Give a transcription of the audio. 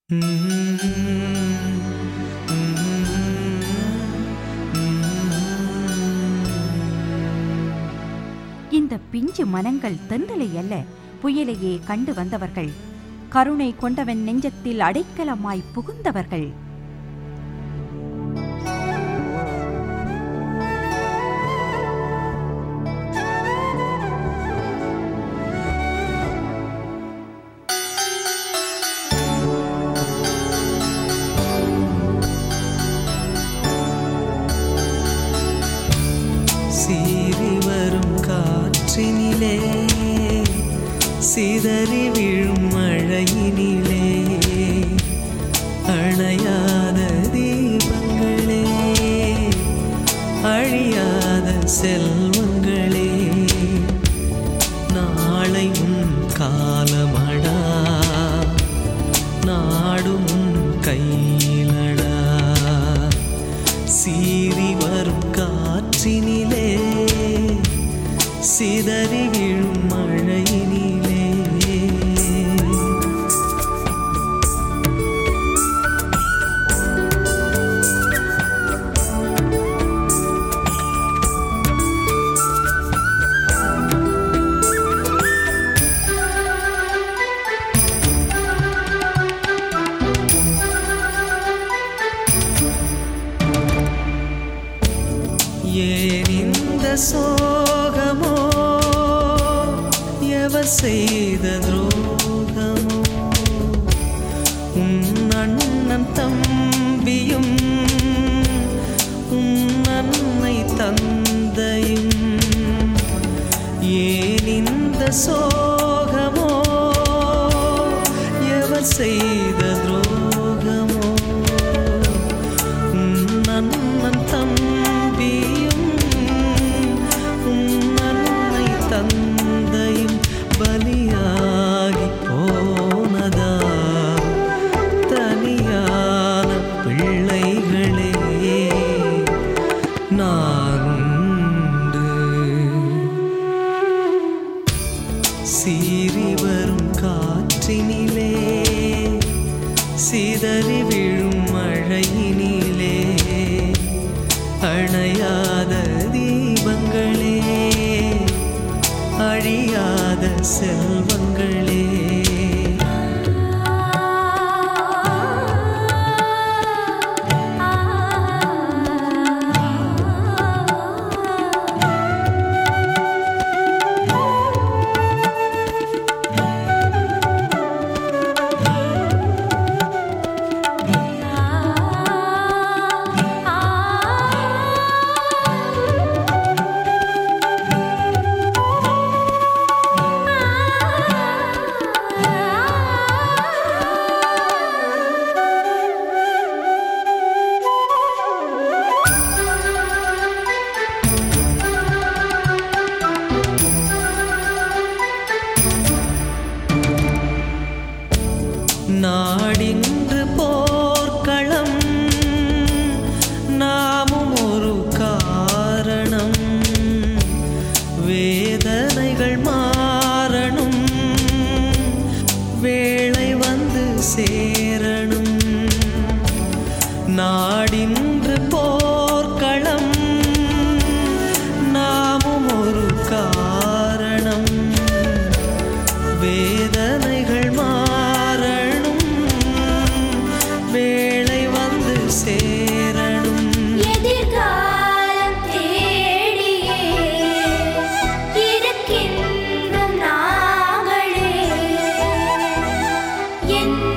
இந்த பிஞ்சு மனங்கள் தென்றலை அல்ல புயலையே கண்டு வந்தவர்கள் கருணை கொண்டவன் நெஞ்சத்தில் அடைக்கலமாய் புகுந்தவர்கள் சீறி வரும் காற்றினிலே சிதறி விழும் மழையினிலே அணையாத தீபங்களே அழியாத செல்வங்களே நாளை உன் காலமடா நாடும் உன் கையிலடா சீறி வரும் காற்றினிலே சிதறி விழும் மழையினிலே ஏன் இந்த சோகமோ எவர் செய்த துரோகமோ உன் அண்ணன் தம்பியும் உன் அன்னை தந்தையும் ஏன் இந்த சோகமோ எவர் செய்த துரோகமோ உன் அண்ணன் தம்பியும் உன் அன்னை தந்தையும் பலியாகி போனதா தனியான பிள்ளைகளே நான் உண்டு சீறி வரும் காற்றினிலே சிதறி விழும் மழையினிலே அணையாத தீபங்களே அழியாத செல்வங்களே நாடின்று போர்க்களம் நாமும் ஒரு காரணம் வேதனைகள் மாறணும் வேளை வந்து சேரணும் நாடின்று போர்க்களம் நாமும் ஒரு காரணம் வேதனைகள் மாறணும் வேளை வந்து சேரணும் எதிர்காலம் தேடியே இருக்கின்றோம் நாங்களே என்